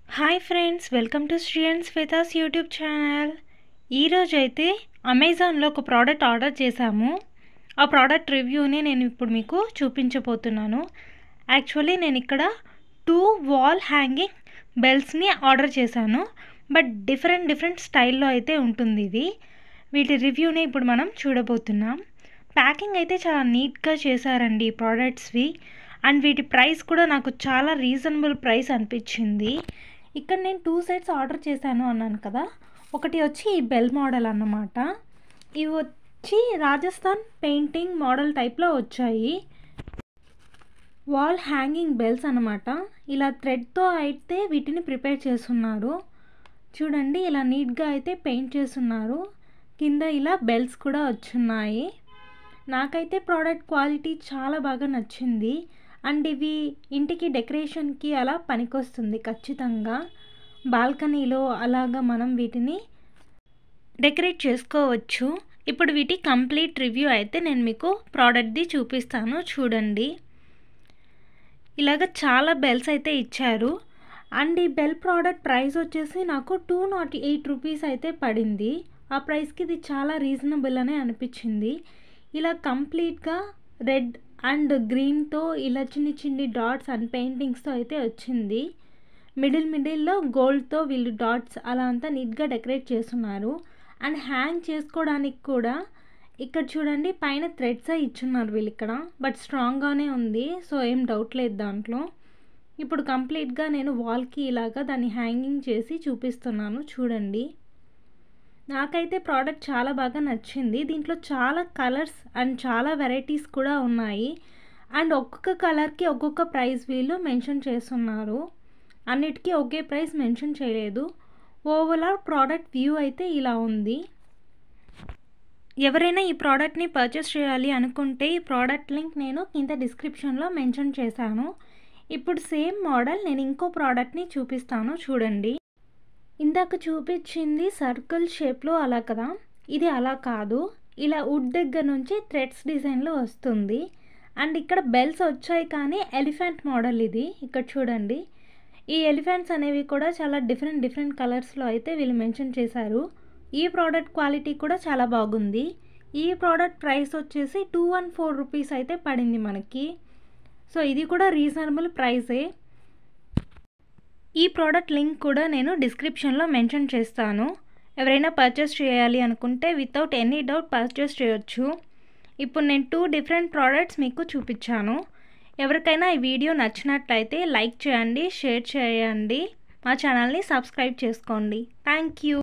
hi friends welcome to Sri and Swetha's YouTube channel ఈరోజు అయితే అమెజాన్లో ఒక ప్రోడక్ట్ ఆర్డర్ చేశాము ఆ ప్రోడక్ట్ రివ్యూని నేను ఇప్పుడు మీకు చూపించబోతున్నాను యాక్చువల్లీ నేను ఇక్కడ టూ వాల్ హ్యాంగింగ్ బెల్స్ని ఆర్డర్ చేశాను బట్ డిఫరెంట్ డిఫరెంట్ స్టైల్లో అయితే ఉంటుంది ఇది వీటి రివ్యూని ఇప్పుడు మనం చూడబోతున్నాం ప్యాకింగ్ అయితే చాలా నీట్గా చేశారండి ఈ ప్రోడక్ట్స్వి అండ్ వీటి ప్రైస్ కూడా నాకు చాలా రీజనబుల్ ప్రైస్ అనిపించింది ఇక్కడ నేను టూ సెట్స్ ఆర్డర్ చేశాను అన్నాను కదా ఒకటి వచ్చి ఈ బెల్ మోడల్ అన్నమాట ఇవి వచ్చి రాజస్థాన్ పెయింటింగ్ మోడల్ టైప్లో వచ్చాయి వాల్ హ్యాంగింగ్ బెల్స్ అనమాట ఇలా థ్రెడ్తో అయితే వీటిని ప్రిపేర్ చేస్తున్నారు చూడండి ఇలా నీట్గా అయితే పెయింట్ చేస్తున్నారు కింద ఇలా బెల్స్ కూడా వచ్చున్నాయి నాకైతే ప్రోడక్ట్ క్వాలిటీ చాలా బాగా నచ్చింది అండ్ ఇవి ఇంటికి డెకరేషన్కి అలా పనికొస్తుంది ఖచ్చితంగా బాల్కనీలో అలాగా మనం వీటిని డెకరేట్ చేసుకోవచ్చు ఇప్పుడు వీటి కంప్లీట్ రివ్యూ అయితే నేను మీకు ప్రోడక్ట్ది చూపిస్తాను చూడండి ఇలాగ చాలా బెల్స్ అయితే ఇచ్చారు అండ్ ఈ బెల్ ప్రోడక్ట్ ప్రైస్ వచ్చేసి నాకు టూ నాట్ ఎయిట్ రూపీస్ అయితే పడింది ఆ ప్రైస్కి ఇది చాలా రీజనబుల్ అనే అనిపించింది ఇలా కంప్లీట్గా రెడ్ అండ్ గ్రీన్తో ఇలా చిన్ని చిన్ని డాట్స్ అండ్ పెయింటింగ్స్తో అయితే వచ్చింది మిడిల్ మిడిల్లో గోల్డ్తో వీళ్ళు డాట్స్ అలా అంతా నీట్గా డెకరేట్ చేస్తున్నారు అండ్ హ్యాంగ్ చేసుకోవడానికి కూడా ఇక్కడ చూడండి పైన థ్రెడ్స్ ఇచ్చున్నారు వీళ్ళు ఇక్కడ బట్ స్ట్రాంగ్గానే ఉంది సో ఏం డౌట్ లేదు దాంట్లో ఇప్పుడు కంప్లీట్గా నేను వాల్కి ఇలాగా దాన్ని హ్యాంగింగ్ చేసి చూపిస్తున్నాను చూడండి నాకైతే ప్రోడక్ట్ చాలా బాగా నచ్చింది దీంట్లో చాలా కలర్స్ అండ్ చాలా వెరైటీస్ కూడా ఉన్నాయి అండ్ ఒక్కొక్క కలర్కి ఒక్కొక్క ప్రైస్ వీళ్ళు మెన్షన్ చేస్తున్నారు అన్నిటికీ ఒకే ప్రైస్ మెన్షన్ చేయలేదు ఓవరాల్ ప్రోడక్ట్ వ్యూ అయితే ఇలా ఉంది ఎవరైనా ఈ ప్రోడక్ట్ని పర్చేస్ చేయాలి అనుకుంటే ఈ ప్రోడక్ట్ లింక్ నేను కింద డిస్క్రిప్షన్లో మెన్షన్ చేశాను ఇప్పుడు సేమ్ మోడల్ నేను ఇంకో ప్రోడక్ట్ని చూపిస్తాను చూడండి ఇందాక చూపించింది సర్కిల్ షేప్లో అలా కదా ఇది అలా కాదు ఇలా వుడ్ దగ్గర నుంచి థ్రెడ్స్ డిజైన్లో వస్తుంది అండ్ ఇక్కడ బెల్స్ వచ్చాయి కానీ ఎలిఫెంట్ మోడల్ ఇది ఇక్కడ చూడండి ఈ ఎలిఫెంట్స్ అనేవి కూడా చాలా డిఫరెంట్ డిఫరెంట్ కలర్స్లో అయితే వీళ్ళు మెన్షన్ చేశారు ఈ ప్రోడక్ట్ క్వాలిటీ కూడా చాలా బాగుంది ఈ ప్రోడక్ట్ ప్రైస్ వచ్చేసి టూ వన్ ఫోర్ రూపీస్ అయితే పడింది మనకి సో ఇది కూడా రీజనబుల్ ప్రైసే ఈ ప్రోడక్ట్ లింక్ కూడా నేను డిస్క్రిప్షన్లో మెన్షన్ చేస్తాను ఎవరైనా పర్చేస్ చేయాలి అనుకుంటే వితౌట్ ఎనీ డౌట్ పర్చేస్ చేయొచ్చు ఇప్పుడు నేను టూ డిఫరెంట్ ప్రోడక్ట్స్ మీకు చూపించాను ఎవరికైనా ఈ వీడియో నచ్చినట్లయితే లైక్ చేయండి షేర్ చేయండి మా ఛానల్ని సబ్స్క్రైబ్ చేసుకోండి థ్యాంక్ యూ